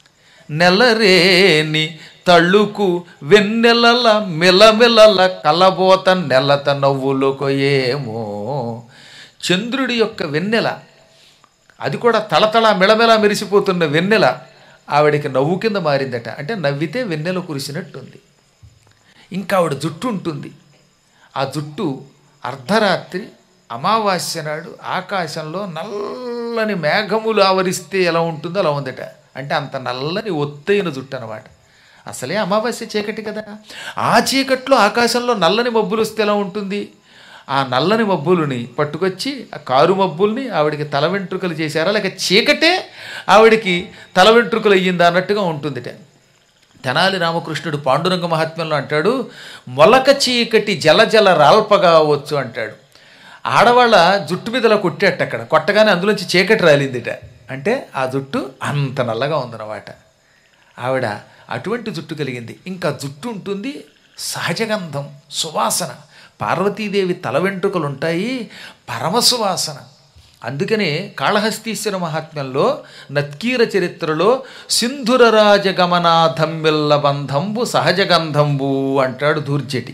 A: నెలరేని తళ్ళుకు వెన్నెలల మెలమెలల కలబోత నెలత నవ్వులకు ఏమో చంద్రుడి యొక్క వెన్నెల అది కూడా తళతళ మెళమెళ మెరిసిపోతున్న వెన్నెల ఆవిడకి నవ్వు కింద మారిందట అంటే నవ్వితే వెన్నెల కురిసినట్టుంది ఇంకా ఆవిడ జుట్టు ఉంటుంది ఆ జుట్టు అర్ధరాత్రి అమావాస్య నాడు ఆకాశంలో నల్లని మేఘములు ఆవరిస్తే ఎలా ఉంటుందో అలా ఉందట అంటే అంత నల్లని ఒత్తైన జుట్టు అనమాట అసలే అమావాస్య చీకటి కదా ఆ చీకట్లో ఆకాశంలో నల్లని మబ్బులు వస్తే ఎలా ఉంటుంది ఆ నల్లని మబ్బులని పట్టుకొచ్చి ఆ కారు మబ్బుల్ని ఆవిడికి తల వెంట్రుకలు చేశారా లేక చీకటే ఆవిడికి తల వెంట్రుకలు అయ్యిందా అన్నట్టుగా ఉంటుందిట తెనాలి రామకృష్ణుడు పాండురంగ మహాత్మ్యంలో అంటాడు మొలక చీకటి జల జల రాల్పగా వచ్చు అంటాడు ఆడవాళ్ళ జుట్టు మీద ఇలా కొట్టేట అక్కడ కొట్టగానే అందులోంచి చీకటి రాలిందిట అంటే ఆ జుట్టు అంత నల్లగా ఉందన్నమాట ఆవిడ అటువంటి జుట్టు కలిగింది ఇంకా జుట్టు ఉంటుంది సహజగంధం సువాసన పార్వతీదేవి తల వెంట్రుకలు ఉంటాయి పరమ సువాసన అందుకనే కాళహస్తీశ్వర మహాత్మ్యంలో నత్కీర చరిత్రలో సింధుర రాజగమనాథంబిల్ల బంధంబు సహజగంధంబు అంటాడు దూర్జటి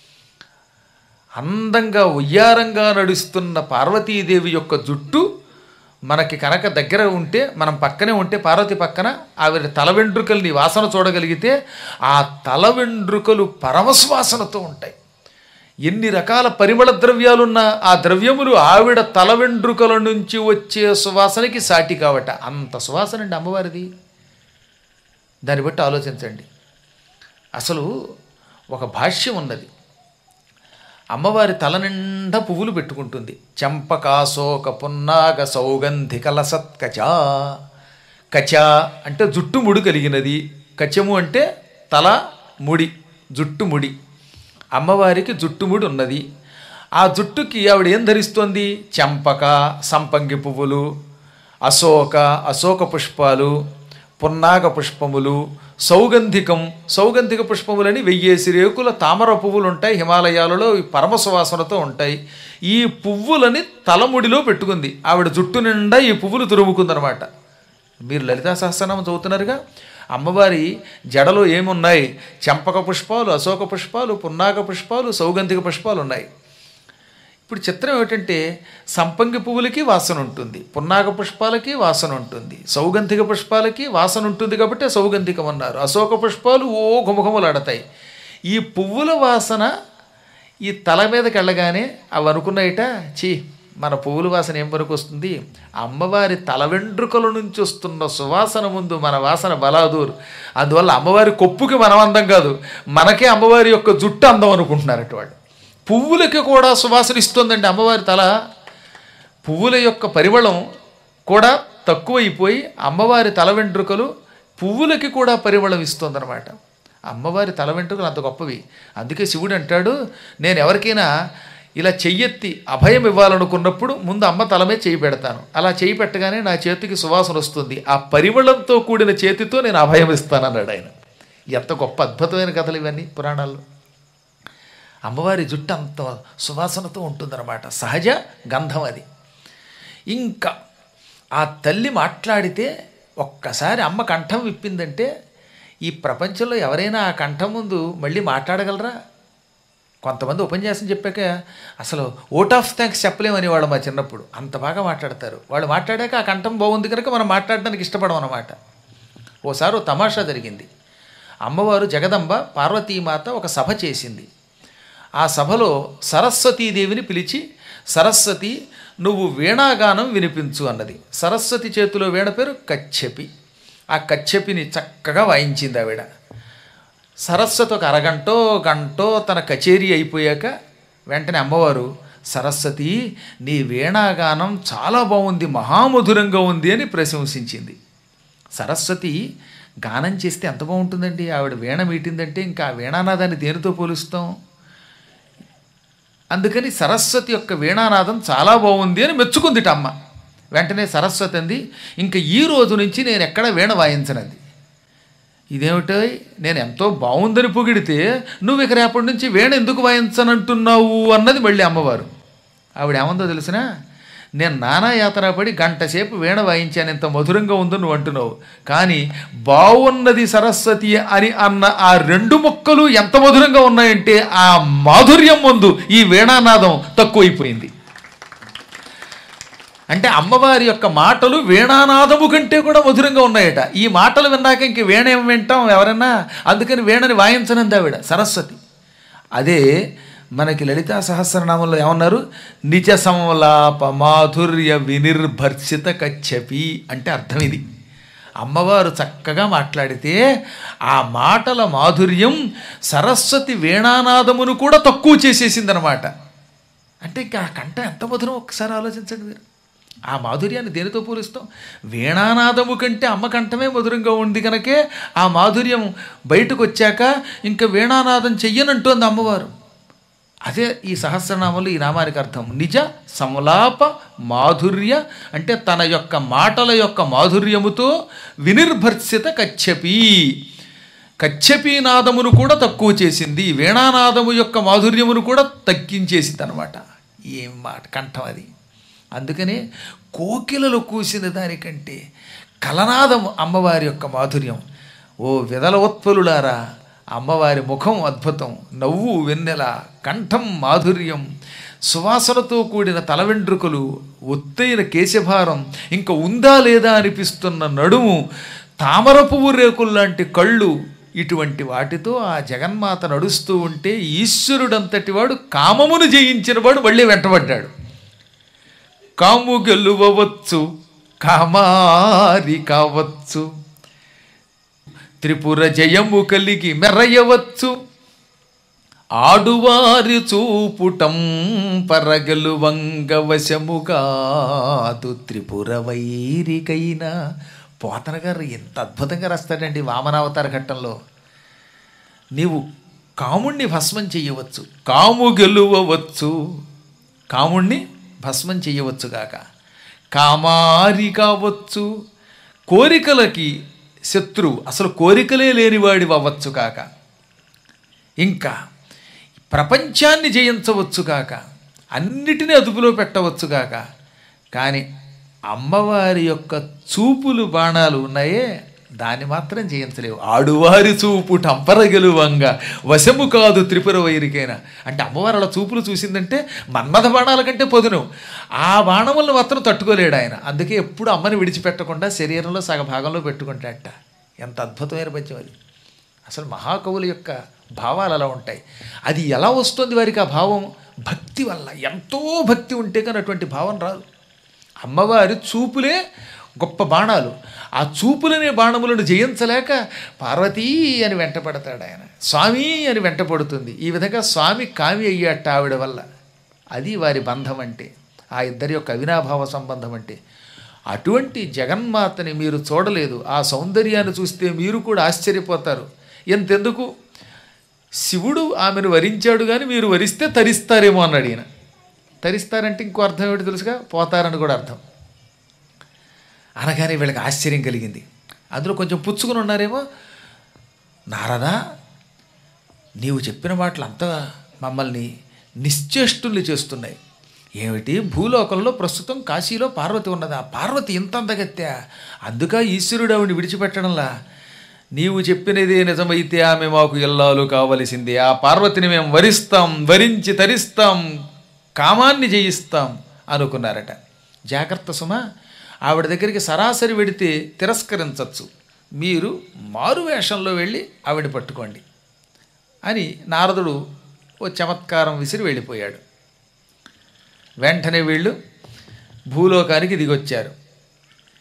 A: అందంగా ఉయ్యారంగా నడుస్తున్న పార్వతీదేవి యొక్క జుట్టు మనకి కనుక దగ్గర ఉంటే మనం పక్కనే ఉంటే పార్వతి పక్కన ఆవిడ తల వెంట్రుకల్ని వాసన చూడగలిగితే ఆ తల వెంట్రుకలు పరమశ్వాసనతో ఉంటాయి ఎన్ని రకాల పరిమళ ద్రవ్యాలున్న ఆ ద్రవ్యములు ఆవిడ తల వెంట్రుకల నుంచి వచ్చే సువాసనకి సాటి కావట అంత సువాసన అండి అమ్మవారిది దాన్ని బట్టి ఆలోచించండి అసలు ఒక భాష్యం ఉన్నది అమ్మవారి తల నిండా పువ్వులు పెట్టుకుంటుంది చంపకాశోక పున్నాగ సౌగంధిక లసత్కచ కచ అంటే జుట్టు ముడి కలిగినది కచము అంటే తల ముడి జుట్టు ముడి అమ్మవారికి జుట్టుముడి ఉన్నది ఆ జుట్టుకి ఆవిడ ఏం ధరిస్తోంది చెంపక సంపంగి పువ్వులు అశోక అశోక పుష్పాలు పున్నాగ పుష్పములు సౌగంధికం సౌగంధిక పుష్పములని వెయ్యేసి రేకుల తామర పువ్వులు ఉంటాయి హిమాలయాలలో ఈ పరమ సువాసనతో ఉంటాయి ఈ పువ్వులని తలముడిలో పెట్టుకుంది ఆవిడ జుట్టు నిండా ఈ పువ్వులు తురుముకుందనమాట మీరు లలితా సహస్రనామం చదువుతున్నారుగా అమ్మవారి జడలో ఏమున్నాయి చెంపక పుష్పాలు అశోక పుష్పాలు పున్నాగ పుష్పాలు సౌగంధిక పుష్పాలు ఉన్నాయి ఇప్పుడు చిత్రం ఏమిటంటే సంపంగి పువ్వులకి వాసన ఉంటుంది పున్నాగ పుష్పాలకి వాసన ఉంటుంది సౌగంధిక పుష్పాలకి వాసన ఉంటుంది కాబట్టి సౌగంధికం అన్నారు అశోక పుష్పాలు ఓ ఘుమఘుమలాడతాయి ఈ పువ్వుల వాసన ఈ తల మీదకి వెళ్ళగానే అవి అనుకున్నాయిట చీ మన పువ్వుల వాసన ఏం వరకు వస్తుంది అమ్మవారి తల వెంట్రుకల నుంచి వస్తున్న సువాసన ముందు మన వాసన బలాదూరు అందువల్ల అమ్మవారి కొప్పుకి మనం అందం కాదు మనకే అమ్మవారి యొక్క జుట్టు అందం అనుకుంటున్నారట వాళ్ళు పువ్వులకి కూడా సువాసన ఇస్తుందండి అమ్మవారి తల పువ్వుల యొక్క పరిమళం కూడా తక్కువైపోయి అమ్మవారి తల వెంట్రుకలు పువ్వులకి కూడా పరిమళం ఇస్తుందన్నమాట అమ్మవారి తల వెంట్రుకలు అంత గొప్పవి అందుకే శివుడు అంటాడు నేను ఎవరికైనా ఇలా చెయ్యెత్తి అభయం ఇవ్వాలనుకున్నప్పుడు ముందు అమ్మ తలమే చేయి పెడతాను అలా చేయి పెట్టగానే నా చేతికి సువాసన వస్తుంది ఆ పరిమళంతో కూడిన చేతితో నేను అభయం ఇస్తానన్నాడు ఆయన ఎంత గొప్ప అద్భుతమైన కథలు ఇవన్నీ పురాణాల్లో అమ్మవారి జుట్టు అంత సువాసనతో ఉంటుందన్నమాట సహజ గంధం అది ఇంకా ఆ తల్లి మాట్లాడితే ఒక్కసారి అమ్మ కంఠం విప్పిందంటే ఈ ప్రపంచంలో ఎవరైనా ఆ కంఠం ముందు మళ్ళీ మాట్లాడగలరా కొంతమంది ఉపన్యాసం చెప్పాక అసలు ఓట్ ఆఫ్ థ్యాంక్స్ చెప్పలేమని వాళ్ళు మా చిన్నప్పుడు అంత బాగా మాట్లాడతారు వాళ్ళు మాట్లాడాక ఆ కంఠం బాగుంది కనుక మనం మాట్లాడడానికి ఇష్టపడం అనమాట ఓసారి ఓ తమాషా జరిగింది అమ్మవారు జగదంబ పార్వతీమాత ఒక సభ చేసింది ఆ సభలో సరస్వతీదేవిని పిలిచి సరస్వతి నువ్వు వీణాగానం వినిపించు అన్నది సరస్వతి చేతిలో వీణ పేరు కచ్చెపి ఆ కచ్చెపిని చక్కగా వాయించింది ఆవిడ సరస్వతి ఒక అరగంటో గంటో తన కచేరీ అయిపోయాక వెంటనే అమ్మవారు సరస్వతి నీ వీణాగానం చాలా బాగుంది మహామధురంగా ఉంది అని ప్రశంసించింది సరస్వతి గానం చేస్తే ఎంత బాగుంటుందండి ఆవిడ వీణ మీటిందంటే ఇంకా ఆ వీణానాదాన్ని దేనితో పోలుస్తాం అందుకని సరస్వతి యొక్క వీణానాదం చాలా బాగుంది అని మెచ్చుకుందిట అమ్మ వెంటనే సరస్వతి అంది ఇంకా ఈ రోజు నుంచి నేను ఎక్కడ వీణ వాయించనంది ఇదేమిటో నేను ఎంతో బాగుందని పొగిడితే నువ్వు ఇక రేపటి నుంచి వీణ ఎందుకు వాయించనంటున్నావు అన్నది మళ్ళీ అమ్మవారు ఆవిడ ఏమందో తెలిసినా నేను నానా యాతన పడి గంట సేపు వీణ వాయించాను ఎంత మధురంగా ఉందో నువ్వు అంటున్నావు కానీ బాగున్నది సరస్వతి అని అన్న ఆ రెండు ముక్కలు ఎంత మధురంగా ఉన్నాయంటే ఆ మాధుర్యం ముందు ఈ వీణానాదం తక్కువైపోయింది అంటే అమ్మవారి యొక్క మాటలు వీణానాదము కంటే కూడా మధురంగా ఉన్నాయట ఈ మాటలు విన్నాక ఇంక వీణ ఏం వింటాం ఎవరన్నా అందుకని వీణని వాయించనంది ఆవిడ సరస్వతి అదే మనకి లలితా సహస్రనామంలో ఏమన్నారు నిజ సంలాప మాధుర్య వినిర్భర్షిత కచ్చపి అంటే అర్థం ఇది అమ్మవారు చక్కగా మాట్లాడితే ఆ మాటల మాధుర్యం సరస్వతి వీణానాదమును కూడా తక్కువ చేసేసిందనమాట అంటే ఇంకా ఆ కంఠం ఎంత మధురం ఒక్కసారి ఆలోచించండి మీరు ఆ మాధుర్యాన్ని దేనితో పోలుస్తాం వీణానాదము కంటే అమ్మ కంఠమే మధురంగా ఉంది కనుకే ఆ మాధుర్యం బయటకు వచ్చాక ఇంకా వీణానాదం చెయ్యనంటోంది అమ్మవారు అదే ఈ సహస్రనామంలో ఈ నామానికి అర్థం నిజ సంలాప మాధుర్య అంటే తన యొక్క మాటల యొక్క మాధుర్యముతో వినిర్భర్షిత కచ్చపి కచ్చపి నాదమును కూడా తక్కువ చేసింది వీణానాదము యొక్క మాధుర్యమును కూడా తగ్గించేసింది అనమాట ఏం మాట కంఠం అది అందుకనే కోకిలలు కూసిన దానికంటే కలనాదం అమ్మవారి యొక్క మాధుర్యం ఓ విదల ఉత్పలులారా అమ్మవారి ముఖం అద్భుతం నవ్వు వెన్నెల కంఠం మాధుర్యం సువాసనతో కూడిన తల వెంట్రుకలు ఒత్తైన కేశభారం ఇంకా ఉందా లేదా అనిపిస్తున్న నడుము తామర పువ్వు రేకుల్లాంటి కళ్ళు ఇటువంటి వాటితో ఆ జగన్మాత నడుస్తూ ఉంటే ఈశ్వరుడంతటి వాడు కామమును జయించిన వాడు మళ్ళీ వెంటబడ్డాడు కాము గెలువవచ్చు కామారి కావచ్చు త్రిపుర జయము కలిగి మెరయవచ్చు ఆడువారి చూపుటం పరగలు వంగవశము కాదు త్రిపుర వైరికైనా పోతన గారు ఎంత అద్భుతంగా రాస్తాడండి వామనావతార ఘట్టంలో నీవు కాముణ్ణి భస్మం చెయ్యవచ్చు కాము గెలువవచ్చు కాముణ్ణి భస్మం చెయ్యవచ్చుగాక కామారి కావచ్చు కోరికలకి శత్రువు అసలు కోరికలే లేనివాడివి అవ్వచ్చు కాక ఇంకా ప్రపంచాన్ని జయించవచ్చు కాక అన్నిటినీ అదుపులో పెట్టవచ్చు కాక కానీ అమ్మవారి యొక్క చూపులు బాణాలు ఉన్నాయే దాన్ని మాత్రం జయించలేవు ఆడువారి చూపు టంపరగెలువంగ వశము కాదు త్రిపుర వైరికైనా అంటే అమ్మవారు అలా చూపులు చూసిందంటే మన్మథ బాణాల కంటే పొదును ఆ బాణములను మాత్రం తట్టుకోలేడు ఆయన అందుకే ఎప్పుడు అమ్మని విడిచిపెట్టకుండా శరీరంలో సగ భాగంలో పెట్టుకుంటాడట ఎంత అద్భుతమైన పద్యం అది అసలు మహాకవుల యొక్క భావాలు అలా ఉంటాయి అది ఎలా వస్తుంది వారికి ఆ భావం భక్తి వల్ల ఎంతో భక్తి ఉంటే కానీ అటువంటి భావం రాదు అమ్మవారి చూపులే గొప్ప బాణాలు ఆ చూపులనే బాణములను జయించలేక పార్వతీ అని వెంటపడతాడు ఆయన స్వామి అని వెంటపడుతుంది ఈ విధంగా స్వామి కామి అయ్యాట ఆవిడ వల్ల అది వారి బంధం అంటే ఆ ఇద్దరి యొక్క అవినాభావ సంబంధం అంటే అటువంటి జగన్మాతని మీరు చూడలేదు ఆ సౌందర్యాన్ని చూస్తే మీరు కూడా ఆశ్చర్యపోతారు ఎంతెందుకు శివుడు ఆమెను వరించాడు కానీ మీరు వరిస్తే తరిస్తారేమో అన్నాడు ఈయన తరిస్తారంటే ఇంకో అర్థం ఏమిటి తెలుసుగా పోతారని కూడా అర్థం అనగానే వీళ్ళకి ఆశ్చర్యం కలిగింది అందులో కొంచెం పుచ్చుకుని ఉన్నారేమో నారదా నీవు చెప్పిన మాటలు అంతా మమ్మల్ని నిశ్చేష్టుల్ని చేస్తున్నాయి ఏమిటి భూలోకంలో ప్రస్తుతం కాశీలో పార్వతి ఉన్నది ఆ పార్వతి ఇంత అందగత్యా అందుక ఈశ్వరుడు ఆవిని విడిచిపెట్టడంలా నీవు చెప్పినదే నిజమైతే ఆమె మాకు ఇల్లాలు కావలసింది ఆ పార్వతిని మేము వరిస్తాం వరించి తరిస్తాం కామాన్ని జయిస్తాం అనుకున్నారట జాగ్రత్త సుమ ఆవిడ దగ్గరికి సరాసరి వెడితే తిరస్కరించవచ్చు మీరు మారు వేషంలో వెళ్ళి ఆవిడ పట్టుకోండి అని నారదుడు ఓ చమత్కారం విసిరి వెళ్ళిపోయాడు వెంటనే వీళ్ళు భూలోకానికి దిగొచ్చారు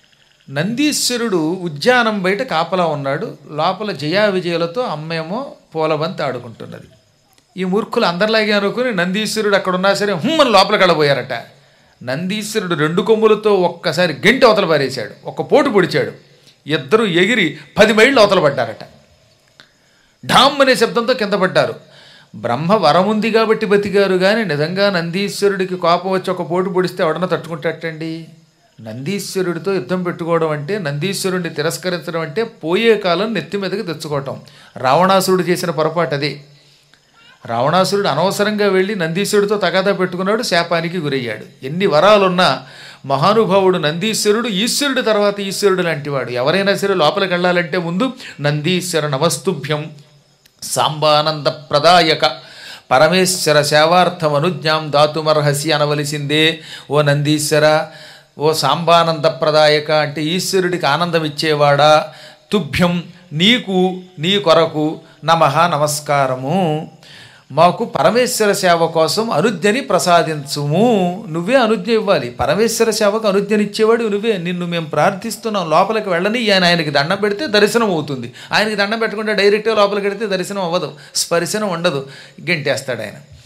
A: నందీశ్వరుడు ఉద్యానం బయట కాపలా ఉన్నాడు లోపల జయా విజయులతో అమ్మేమో పూలబంతి ఆడుకుంటున్నది ఈ మూర్ఖులు అందరిలాగే అనుకుని నందీశ్వరుడు అక్కడ ఉన్నా సరే హుమ్మని లోపలికి వెళ్ళబోయారట నందీశ్వరుడు రెండు కొమ్ములతో ఒక్కసారి గంటి అవతల పారేశాడు ఒక పోటు పొడిచాడు ఇద్దరు ఎగిరి పది మైళ్ళు అవతల పడ్డారట ఢామ్ అనే శబ్దంతో కింద పడ్డారు బ్రహ్మ వరముంది కాబట్టి బతికారు కానీ నిజంగా నందీశ్వరుడికి కోపం వచ్చి ఒక పోటు పొడిస్తే ఎవడన్నా తట్టుకుంటాటండి నందీశ్వరుడితో యుద్ధం పెట్టుకోవడం అంటే నందీశ్వరుడిని తిరస్కరించడం అంటే పోయే కాలం నెత్తి మీదకి తెచ్చుకోవటం రావణాసురుడు చేసిన పొరపాటు అదే రావణాసురుడు అనవసరంగా వెళ్ళి నందీశ్వరుడితో తగాదా పెట్టుకున్నాడు శాపానికి గురయ్యాడు ఎన్ని వరాలున్నా మహానుభావుడు నందీశ్వరుడు ఈశ్వరుడు తర్వాత ఈశ్వరుడు లాంటివాడు ఎవరైనా సరే లోపలికి వెళ్ళాలంటే ముందు నందీశ్వర నమస్తుభ్యం సాంబానంద ప్రదాయక పరమేశ్వర సేవార్థం అనుజ్ఞాం దాతుమర్హసి అనవలసిందే ఓ నందీశ్వర ఓ సాంబానంద ప్రదాయక అంటే ఈశ్వరుడికి ఆనందం ఇచ్చేవాడా తుభ్యం నీకు నీ కొరకు నమః నమస్కారము మాకు పరమేశ్వర సేవ కోసం అనుజ్ఞని ప్రసాదించుము నువ్వే అనుజ్ఞ ఇవ్వాలి పరమేశ్వర సేవకు అనుజ్ఞనిచ్చేవాడు నువ్వే నిన్ను మేము ప్రార్థిస్తున్నాం లోపలికి వెళ్ళని ఆయన ఆయనకి దండం పెడితే దర్శనం అవుతుంది ఆయనకి దండం పెట్టకుండా డైరెక్ట్గా లోపలికి వెడితే దర్శనం అవ్వదు స్పర్శనం ఉండదు గెంటేస్తాడు ఆయన